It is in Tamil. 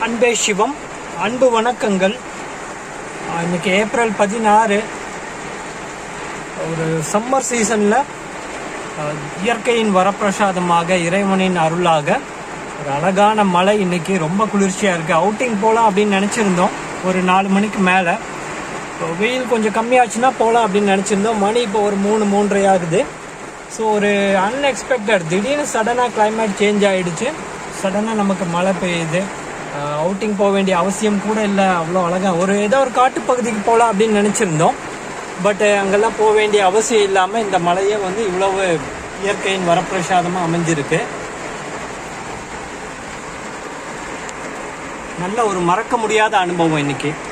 அன்பே சிவம் அன்பு வணக்கங்கள் ஆஹ் இன்னைக்கு ஏப்ரல் பதினாறு ஒரு சம்மர் சீசனில் இயற்கையின் வரப்பிரசாதமாக இறைவனின் அருளாக ஒரு அழகான மழை இன்னைக்கு ரொம்ப குளிர்ச்சியாக இருக்குது அவுட்டிங் போகலாம் அப்படின்னு நினச்சிருந்தோம் ஒரு நாலு மணிக்கு மேலே இப்போ வெயில் கொஞ்சம் கம்மியாச்சுன்னா போகலாம் அப்படின்னு நினச்சிருந்தோம் மணி இப்போ ஒரு மூணு மூன்றரை ஆகுது ஸோ ஒரு அன்எக்ஸ்பெக்டட் திடீர்னு சடனாக climate சேஞ்ச் ஆகிடுச்சு சடனாக நமக்கு மழை பெய்யுது அவுட்டிங் போக வேண்டிய அவசியம் கூட இல்லை அவ்வளோ அழகாக ஒரு ஏதோ ஒரு காட்டுப்பகுதிக்கு போகலாம் அப்படின்னு நினச்சிருந்தோம் பட் அங்கெல்லாம் போக வேண்டிய அவசியம் இல்லாமல் இந்த மலையே வந்து இவ்வளவு இயற்கையின் வரப்பிரசாதமாக அமைஞ்சிருக்கு நல்ல ஒரு மறக்க முடியாத அனுபவம் இன்னைக்கு